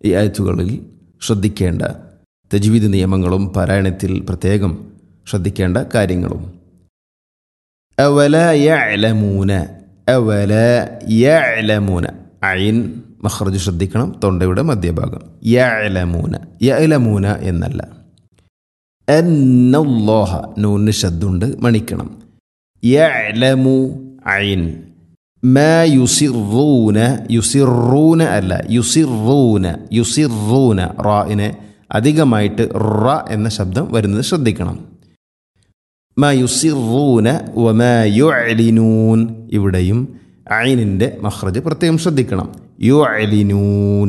ഈ ആയത്തുകളിൽ ശ്രദ്ധിക്കേണ്ട തജ്വീദ് നിയമങ്ങളും പാരായണത്തിൽ പ്രത്യേകം ശ്രദ്ധിക്കേണ്ട കാര്യങ്ങളും അവല യഅലമൂന അവല യഅലമൂന അയിൻ മഖ്റജ് ശ്രദ്ധിക്കണം തൊണ്ടയുടെ മധ്യഭാഗം യഅലമൂന യഅലമൂന എന്നല്ല എന്നല്ലാഹ നൂന് ശബ്ദുണ്ട് മണിക്കണം യഅലമു അയിൻ മാ യുസിറൂന യുസിറൂന അല്ല യുസിറൂന യുസിറൂന റായിനെ അധികമായിട്ട് റ എന്ന ശബ്ദം വരുന്നത് ശ്രദ്ധിക്കണം മാ യുസിറൂന വമാ യുഅലിനൂൻ ഇവിടെയും ഐനിൻ്റെ മഖ്റജ് പ്രത്യേകം ശ്രദ്ധിക്കണം യുഅലിനൂൻ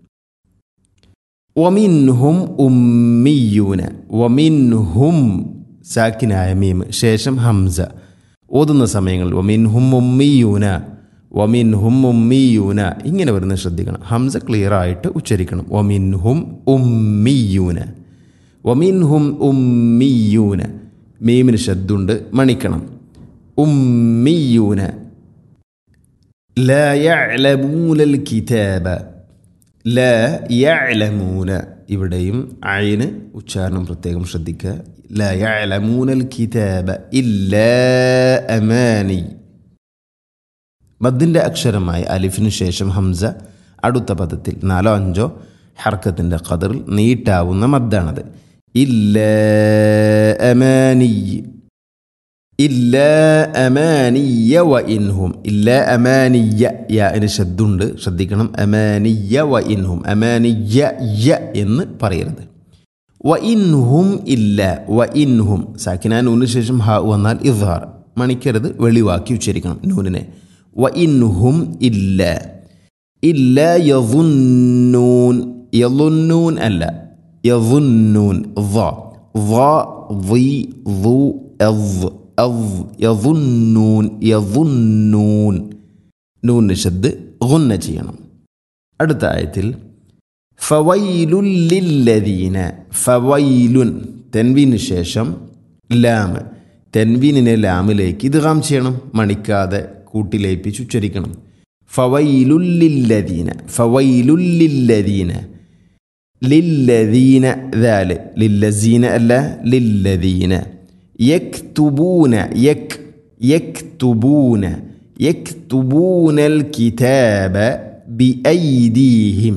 വമിൻഹും ഉമ്മിയൂന വമിൻഹും സാക്കിനായ മീം ശേഷം ഹംസ ഓതുന്ന സമയങ്ങളിൽ വമിൻഹും ഉമ്മിയൂന വമിൻഹും ഉമ്മിയൂന ഇങ്ങനെ വരുന്നത് ശ്രദ്ധിക്കണം ഹംസ ക്ലിയർ ആയിട്ട് ഉച്ചരിക്കണം വമിൻഹും ഉമ്മിയൂന വമിൻഹും ഉമ്മിയൂന മീമിന് ശബ്ദുണ്ട് മണിക്കണം ഉമ്മിയൂന لا يعلمون الكتاب لا يعلمون ഇവിടെയും അയിന് ഉച്ചാരണം പ്രത്യേകം ശ്രദ്ധിക്കുക لا يعلمون الكتاب إلا أماني മദ്ദിൻ്റെ അക്ഷരമായ അലിഫിന് ശേഷം ഹംസ അടുത്ത പദത്തിൽ നാലോ അഞ്ചോ ഹർക്കത്തിൻ്റെ ഖദറിൽ നീട്ടാവുന്ന മദ്ദാണത് ഇല്ല അമാനി ഇല്ല അമാനിയ വ ഇൻഹും ഇല്ല അമാനിയ യാന് ശബ്ദുണ്ട് ശ്രദ്ധിക്കണം അമാനിയ വ ഇൻഹും അമാനിയ യ എന്ന് പറയരുത് വ ഇൻഹും ഇല്ല വ ഇൻഹും സാക്കിന നൂന് ശേഷം ഹ വന്നാൽ ഇദ്ഹാർ മണിക്കരുത് വെളിവാക്കി ഉച്ചരിക്കണം നൂനിനെ വ ഇൻഹും ഇല്ല ഇല്ല യظുന്നൂൻ യظുന്നൂൻ അല്ല യظുന്നൂൻ ظ ظ ظി ظു എവ് എവ് യظുന്നൂൻ യظുന്നൂൻ നൂന് ശബ്ദ് ഗുന്ന ചെയ്യണം അടുത്ത ആയത്തിൽ ഫവൈലുൻ ലില്ലദീന ഫവൈലുൻ തെൻവീന് ശേഷം ലാം തെൻവീനിനെ ലാമിലേക്ക് ഇദ്ഗാം ചെയ്യണം മണിക്കാതെ കൂട്ടിലേപ്പിച്ച് ഉച്ചരിക്കണം ഫവൈലുല്ലില്ലദീന ഫവൈലുല്ലില്ലദീന ലില്ലദീന ദാല് ലില്ലസീന അല്ല ലില്ലദീന യക്തുബൂന യക് യക്തുബൂന യക്തുബൂന الكتاب بأيديهم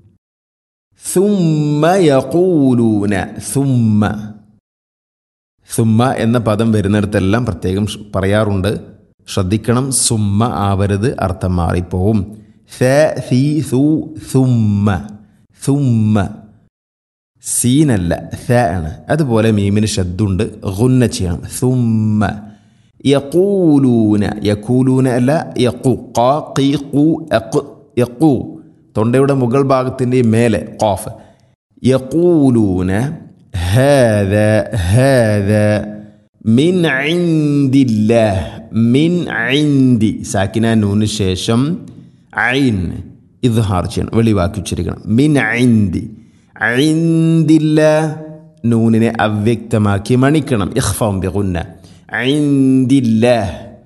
ثم يقولون ثم സുമ്മ എന്ന പദം വരുന്നിടത്തെല്ലാം പ്രത്യേകം ഷ് പറയാറുണ്ട് ശ്രദ്ധിക്കണം സുമ്മ ആവരുത് അർത്ഥം മാറിപ്പോവും സ സി സു സുമ്മ സുമ്മ സീനല്ല സ ആണ് അതുപോലെ മീമിന് ശബ്ദുണ്ട് ഗുന്ന ചെയ്യണം സുമ്മ യക്കൂലൂന യക്കൂലൂന അല്ല യക്കു ഖാ ഖീ ഖു അഖ് യക്കു തൊണ്ടയുടെ മുകൾ ഭാഗത്തിൻ്റെ മേലെ ഖാഫ് യക്കൂലൂന هذا هذا من عند الله من عندي സാക്കിന നൂന് ശേഷം ഐൻ ഇദ്ഹാർ ചെയ്യണം വെളിവാക്കി ഉച്ചരിക്കണം മിൻ ഐന്തി ഐന്തില്ല നൂനിനെ അവ്യക്തമാക്കി മണിക്കണം ഇഖ്ഫാം ബിഗുന്ന ഐന്തില്ല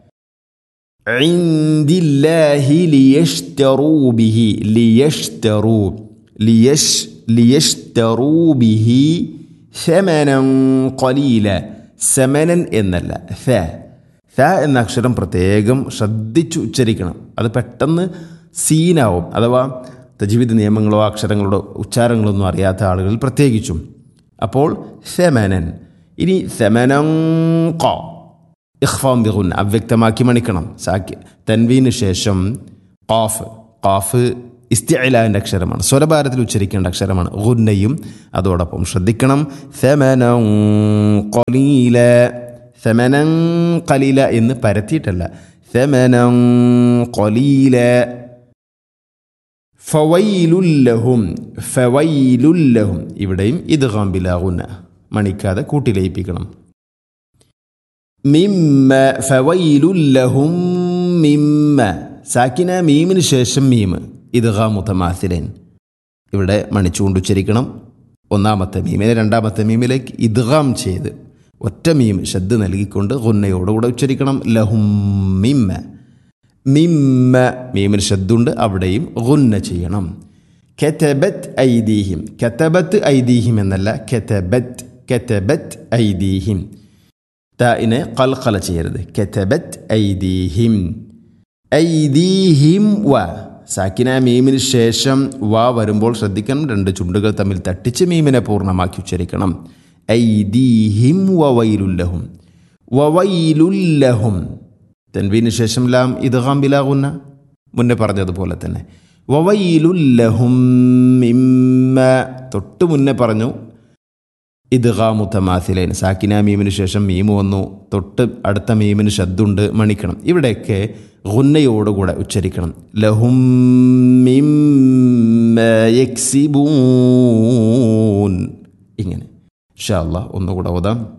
عند الله ليشتروا به ليشتروا ليش ليشتروا به ثمنا قليلا സമനൻ എന്നല്ല ഥ ഥ എന്ന അക്ഷരം പ്രത്യേകം ശ്രദ്ധിച്ച് ഉച്ചരിക്കണം അത് പെട്ടെന്ന് സീനാവും അഥവാ തജീവിത നിയമങ്ങളോ അക്ഷരങ്ങളോ ഉച്ചാരങ്ങളൊന്നും അറിയാത്ത ആളുകൾ പ്രത്യേകിച്ചും അപ്പോൾ സെമനൻ ഇനി സെമനം കോ ഇഖ്ഫാം ബിഗുൻ അവ്യക്തമാക്കി മണിക്കണം സാക്കി തൻവീന് ശേഷം ഖാഫ് ഖാഫ് ഇസ്തിഅലാൻ്റെ അക്ഷരമാണ് സ്വരഭാരത്തിൽ ഉച്ചരിക്കേണ്ട അക്ഷരമാണ് ഗുന്നയും അതോടൊപ്പം ശ്രദ്ധിക്കണം സെമനം കൊലീല സെമനം കലീല എന്ന് പരത്തിയിട്ടല്ല സെമനം കൊലീല ഫവൈലുല്ലഹും ഫവൈലുല്ലഹും ഇവിടെയും ഇത് ഗാംബിലാകുന്ന മണിക്കാതെ കൂട്ടിലയിപ്പിക്കണം മിമ്മ ഫവൈലുല്ലഹും മിമ്മ സാക്കിന മീമിന് ശേഷം മീമ് ഇദ്ഗാ മുത്തമാസിലൻ ഇവിടെ മണിച്ചുകൊണ്ട് ഉച്ചരിക്കണം ഒന്നാമത്തെ മീമിനെ രണ്ടാമത്തെ മീമിലേക്ക് ഇദ്ഗാം ചെയ്ത് ഒറ്റ മീം ശബ്ദ നൽകിക്കൊണ്ട് ഗുന്നയോടുകൂടെ ഉച്ചരിക്കണം ലഹും മിമ്മ മിമ്മ മീമിന് ശബ്ദുണ്ട് അവിടെയും ഗുന്ന ചെയ്യണം കെറ്റബത്ത് ഐദീഹിം കെത്തബത്ത് ഐദീഹിം എന്നല്ല കെത്തബത്ത് കെത്തബത്ത് ഐദീഹിം തായിനെ കൽക്കല ചെയ്യരുത് കെത്തബത്ത് ഐദീഹിം ഐദീഹിം വ സാക്കിന മീമിന് ശേഷം വ വരുമ്പോൾ ശ്രദ്ധിക്കണം രണ്ട് ചുണ്ടുകൾ തമ്മിൽ തട്ടിച്ച് മീമിനെ പൂർണ്ണമാക്കി ഉച്ചരിക്കണം ഐദീഹിം വവൈലുല്ലഹും വവൈലുല്ലഹും തൻവീന് ശേഷം ലാം ഇദ്ഗാം ബിലാകുന്ന മുന്നേ പറഞ്ഞതുപോലെ തന്നെ വവൈലുല്ലഹും മിമ്മ തൊട്ട് മുന്നേ പറഞ്ഞു ഇദ്ഗാമു തമാസിലൈൻ സാക്കിന മീമിന് ശേഷം മീമ് വന്നു തൊട്ട് അടുത്ത മീമിന് ശബ്ദുണ്ട് മണിക്കണം ഇവിടെയൊക്കെ ഗുന്നയോടുകൂടെ ഉച്ചരിക്കണം ലഹും മിമ്മ യക്സിബൂൻ ഇങ്ങനെ ഷാ അല്ലാ ഒന്നുകൂടെ ഓതാം